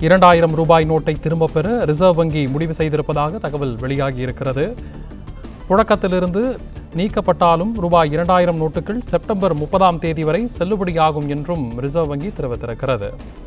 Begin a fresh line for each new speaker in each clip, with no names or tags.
இரண்டாயிரம் ரூபாய் நோட்டை திரும்பப் பெற ரிசர்வ் வங்கி முடிவு செய்திருப்பதாக தகவல் வெளியாகியிருக்கிறது புழக்கத்திலிருந்து நீக்கப்பட்டாலும் ரூபாய் இரண்டாயிரம் நோட்டுகள் செப்டம்பர் முப்பதாம் தேதி வரை செல்லுபடியாகும் என்றும் ரிசர்வ் வங்கி தெரிவித்திருக்கிறது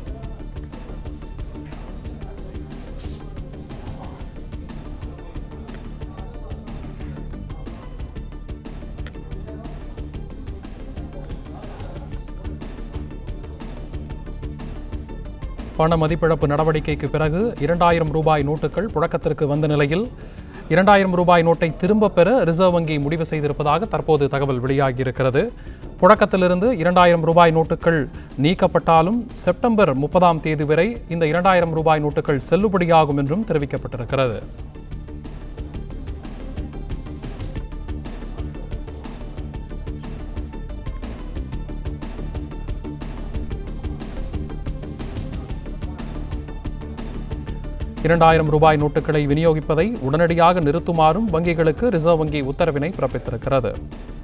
பண மதிப்பிழப்பு நடவடிக்கைக்கு பிறகு இரண்டாயிரம் ரூபாய் நோட்டுகள் புழக்கத்திற்கு வந்த நிலையில் இரண்டாயிரம் ரூபாய் நோட்டை திரும்பப் பெற ரிசர்வ் வங்கி முடிவு செய்திருப்பதாக தற்போது தகவல் வெளியாகியிருக்கிறது புழக்கத்திலிருந்து இரண்டாயிரம் ரூபாய் நோட்டுகள் நீக்கப்பட்டாலும் செப்டம்பர் முப்பதாம் தேதி வரை இந்த இரண்டாயிரம் ரூபாய் நோட்டுகள் செல்லுபடியாகும் என்றும் தெரிவிக்கப்பட்டிருக்கிறது இரண்டாயிரம் ரூபாய் நோட்டுகளை விநியோகிப்பதை உடனடியாக நிறுத்துமாறும் வங்கிகளுக்கு ரிசர்வ் வங்கி உத்தரவினை பிறப்பித்திருக்கிறது